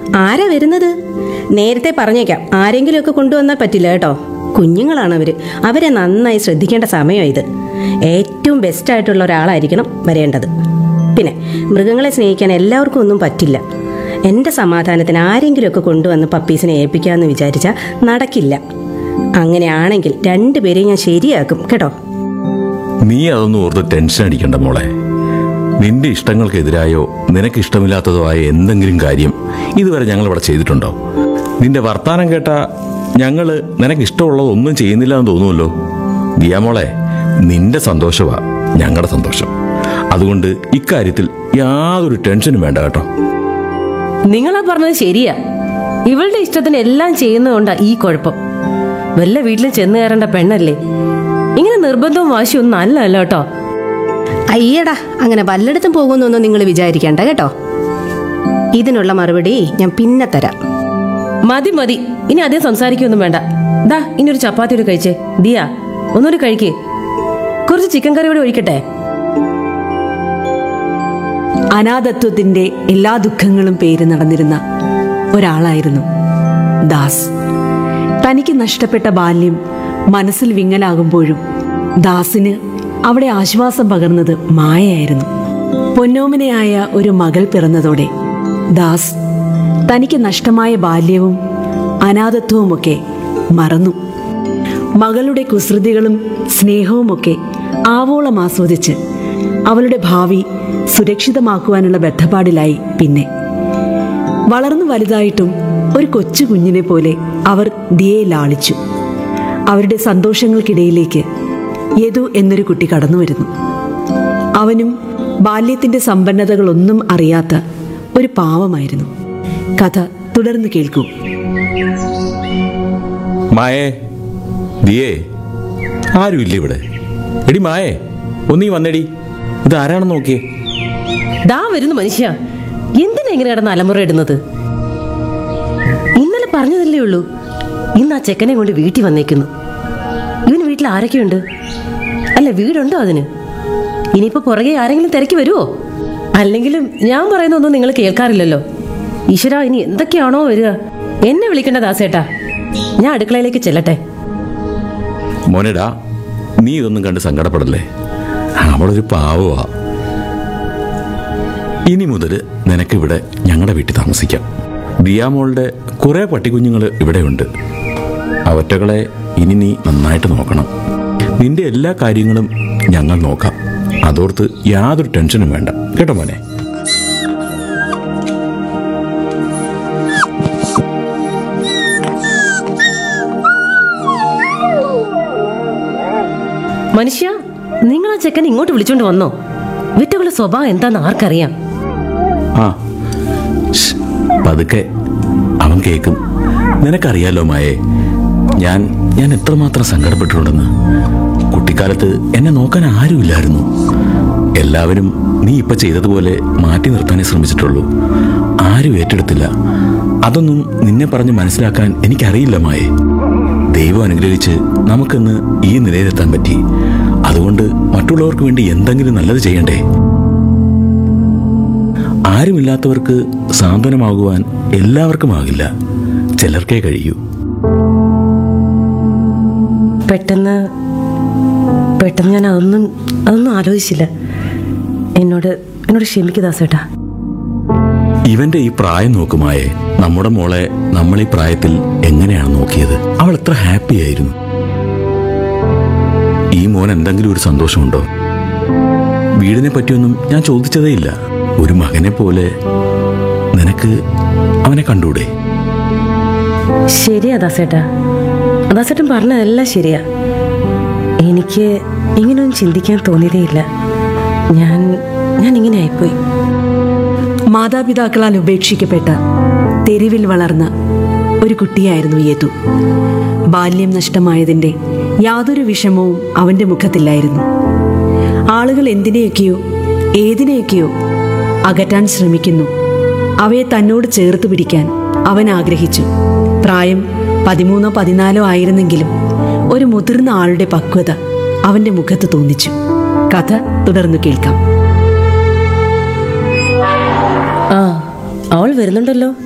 ആരാ വരുന്നത് നേരത്തെ പറഞ്ഞേക്കാം ആരെങ്കിലുമൊക്കെ കൊണ്ടുവന്നാൽ പറ്റില്ല കേട്ടോ കുഞ്ഞുങ്ങളാണ് അവർ അവരെ നന്നായി ശ്രദ്ധിക്കേണ്ട സമയം ഇത് ഏറ്റവും ബെസ്റ്റ് ആയിട്ടുള്ള ഒരാളായിരിക്കണം വരേണ്ടത് പിന്നെ മൃഗങ്ങളെ സ്നേഹിക്കാൻ എല്ലാവർക്കും ഒന്നും പറ്റില്ല എൻ്റെ സമാധാനത്തിന് ആരെങ്കിലുമൊക്കെ കൊണ്ടുവന്ന് പപ്പീസിനെ ഏൽപ്പിക്കാമെന്ന് വിചാരിച്ചാൽ നടക്കില്ല അങ്ങനെയാണെങ്കിൽ രണ്ടുപേരെയും ഞാൻ ശരിയാക്കും കേട്ടോ നീ അതൊന്നും ഓർത്ത് ടെൻഷൻ അടിക്കണ്ട മോളെ നിന്റെ ഇഷ്ടങ്ങൾക്കെതിരായോ നിനക്ക് ഇഷ്ടമില്ലാത്തതോ ആയ എന്തെങ്കിലും കാര്യം ഇതുവരെ ഞങ്ങൾ ഇവിടെ ചെയ്തിട്ടുണ്ടോ നിന്റെ വർത്താനം കേട്ട ഞങ്ങള് നിനക്ക് ഇഷ്ടമുള്ളതൊന്നും ചെയ്യുന്നില്ല എന്ന് തോന്നുമല്ലോ ദിയ മോളെ നിന്റെ സന്തോഷമാ ഞങ്ങളുടെ സന്തോഷം അതുകൊണ്ട് ഇക്കാര്യത്തിൽ യാതൊരു ടെൻഷനും വേണ്ട കേട്ടോ നിങ്ങളാ പറഞ്ഞത് ശരിയാ ഇവളുടെ ഇഷ്ടത്തിന് എല്ലാം ചെയ്യുന്നതുകൊണ്ടാ ഈ കുഴപ്പം വല്ല വീട്ടിലും ചെന്ന് കയറേണ്ട പെണ്ണല്ലേ ഇങ്ങനെ നിർബന്ധവും വാശിയും ഒന്നും അല്ല അല്ലോ കേട്ടോ അയ്യടാ അങ്ങനെ വല്ലയിടത്തും പോകുന്നൊന്നും നിങ്ങൾ വിചാരിക്കണ്ട കേട്ടോ ഇതിനുള്ള മറുപടി ഞാൻ പിന്നെ തരാം മതി മതി ഇനി അധികം സംസാരിക്കൊന്നും വേണ്ട ദാ ഇനി ഒരു ചപ്പാത്തി കൂടി കഴിച്ചേ ദിയ ഒന്നുകൂടി കഴിക്കേ കുറച്ച് ചിക്കൻ കറി കൂടി ഒഴിക്കട്ടെ അനാഥത്വത്തിന്റെ എല്ലാ ദുഃഖങ്ങളും പേര് നടന്നിരുന്ന ഒരാളായിരുന്നു ദാസ് തനിക്ക് നഷ്ടപ്പെട്ട ബാല്യം മനസ്സിൽ വിങ്ങലാകുമ്പോഴും ദാസിന് അവിടെ ആശ്വാസം പകർന്നത് മായയായിരുന്നു പൊന്നോമനയായ ഒരു മകൾ പിറന്നതോടെ ദാസ് തനിക്ക് നഷ്ടമായ ബാല്യവും അനാഥത്വവുമൊക്കെ മറന്നു മകളുടെ കുസൃതികളും സ്നേഹവുമൊക്കെ ആവോളം ആസ്വദിച്ച് അവളുടെ ഭാവി സുരക്ഷിതമാക്കുവാനുള്ള ബദ്ധപ്പാടിലായി പിന്നെ വളർന്നു വലുതായിട്ടും ഒരു കൊച്ചു കുഞ്ഞിനെ പോലെ അവർ ദിയെ ലാളിച്ചു അവരുടെ സന്തോഷങ്ങൾക്കിടയിലേക്ക് യദു എന്നൊരു കുട്ടി കടന്നു വരുന്നു അവനും ബാല്യത്തിന്റെ സമ്പന്നതകളൊന്നും അറിയാത്ത ഒരു പാവമായിരുന്നു കഥ തുടർന്ന് കേൾക്കൂ മായേ ദിയേ ആരുമില്ല ഇവിടെ എടി മായേ ഒന്നീ വന്നെടി ഇത് ആരാണെന്ന് നോക്കിയേ ദാ വരുന്നു മനുഷ്യ എന്തിനാ ഇങ്ങനെ കിടന്ന് അലമുറ ഇടുന്നത് ഇന്നലെ പറഞ്ഞതല്ലേ ഉള്ളൂ ഇന്ന് ആ ചെക്കനെ കൊണ്ട് വീട്ടിൽ വന്നേക്കുന്നു ഇവന് വീട്ടിൽ ആരൊക്കെയുണ്ട് അല്ല വീടുണ്ടോ അതിന് ഇനിയിപ്പോ പുറകെ ആരെങ്കിലും തിരക്കി വരുമോ അല്ലെങ്കിലും ഞാൻ പറയുന്നൊന്നും നിങ്ങൾ കേൾക്കാറില്ലല്ലോ ഈശ്വര ഇനി എന്തൊക്കെയാണോ വരിക എന്നെ വിളിക്കേണ്ട ദാസേട്ടാ ഞാൻ അടുക്കളയിലേക്ക് ചെല്ലട്ടെ മോനെടാ നീ ഇതൊന്നും കണ്ട് സങ്കടപ്പെടല്ലേ അവളൊരു പാവമാ ഇനി മുതൽ നിനക്കിവിടെ ഞങ്ങളുടെ വീട്ടിൽ താമസിക്കാം ദിയാമോളുടെ കുറെ പട്ടിക്കുഞ്ഞുങ്ങൾ ഇവിടെയുണ്ട് അവറ്റകളെ ഇനി നീ നന്നായിട്ട് നോക്കണം നിന്റെ എല്ലാ കാര്യങ്ങളും ഞങ്ങൾ നോക്കാം അതോർത്ത് യാതൊരു ടെൻഷനും വേണ്ട കേട്ടോ മോനെ മനുഷ്യ നിങ്ങൾ ആ ചെക്കൻ ഇങ്ങോട്ട് വിളിച്ചോണ്ട് വന്നോ വിറ്റകളുടെ സ്വഭാവം എന്താന്ന് ആർക്കറിയാം ആ ശ്ശ്, പതുക്കെ അവൻ കേൾക്കും നിനക്കറിയാലോ മായേ ഞാൻ ഞാൻ എത്രമാത്രം സങ്കടപ്പെട്ടിട്ടുണ്ടെന്ന് കുട്ടിക്കാലത്ത് എന്നെ നോക്കാൻ ആരുമില്ലായിരുന്നു എല്ലാവരും നീ ഇപ്പൊ ചെയ്തതുപോലെ മാറ്റി നിർത്താനേ ശ്രമിച്ചിട്ടുള്ളൂ ആരും ഏറ്റെടുത്തില്ല അതൊന്നും നിന്നെ പറഞ്ഞ് മനസ്സിലാക്കാൻ എനിക്കറിയില്ല മായേ ദൈവം അനുഗ്രഹിച്ച് നമുക്കിന്ന് ഈ നിലയിലെത്താൻ പറ്റി അതുകൊണ്ട് മറ്റുള്ളവർക്ക് വേണ്ടി എന്തെങ്കിലും നല്ലത് ചെയ്യണ്ടേ ആരുമില്ലാത്തവർക്ക് സാന്ത്വനമാകുവാൻ എല്ലാവർക്കും ആകില്ല ചിലർക്കേ കഴിയൂ പെട്ടെന്ന് പെട്ടെന്ന് ഞാൻ അതൊന്നും അതൊന്നും ആലോചിച്ചില്ല എന്നോട് എന്നോട് ക്ഷമിക്കുക ദാസേട്ടാ ഇവന്റെ ഈ പ്രായം നോക്കുമായേ നമ്മുടെ മോളെ നമ്മൾ ഈ പ്രായത്തിൽ എങ്ങനെയാണ് നോക്കിയത് അവൾ എത്ര ഹാപ്പി ആയിരുന്നു ഈ മോൻ എന്തെങ്കിലും ഒരു സന്തോഷമുണ്ടോ വീടിനെ പറ്റിയൊന്നും ഞാൻ ചോദിച്ചതേയില്ല ഒരു മകനെ പോലെ നിനക്ക് അവനെ കണ്ടൂടെ ശരിയാ ദാസേട്ടാ ദാസേട്ടൻ പറഞ്ഞതെല്ലാം ശരിയാ എനിക്ക് ഇങ്ങനെയൊന്നും ചിന്തിക്കാൻ തോന്നിയതേയില്ല ഞാൻ ഞാൻ ഇങ്ങനെ ആയിപ്പോയി മാതാപിതാക്കളാൽ ഉപേക്ഷിക്കപ്പെട്ട തെരുവിൽ വളർന്ന ഒരു കുട്ടിയായിരുന്നു യദു ബാല്യം നഷ്ടമായതിന്റെ യാതൊരു വിഷമവും അവന്റെ മുഖത്തില്ലായിരുന്നു ആളുകൾ എന്തിനെയൊക്കെയോ ഏതിനെയൊക്കെയോ അകറ്റാൻ ശ്രമിക്കുന്നു അവയെ തന്നോട് ചേർത്ത് പിടിക്കാൻ അവൻ ആഗ്രഹിച്ചു പ്രായം പതിമൂന്നോ പതിനാലോ ആയിരുന്നെങ്കിലും ഒരു മുതിർന്ന ആളുടെ പക്വത അവന്റെ മുഖത്ത് തോന്നിച്ചു കഥ തുടർന്നു കേൾക്കാം ആ അവൾ വരുന്നുണ്ടല്ലോ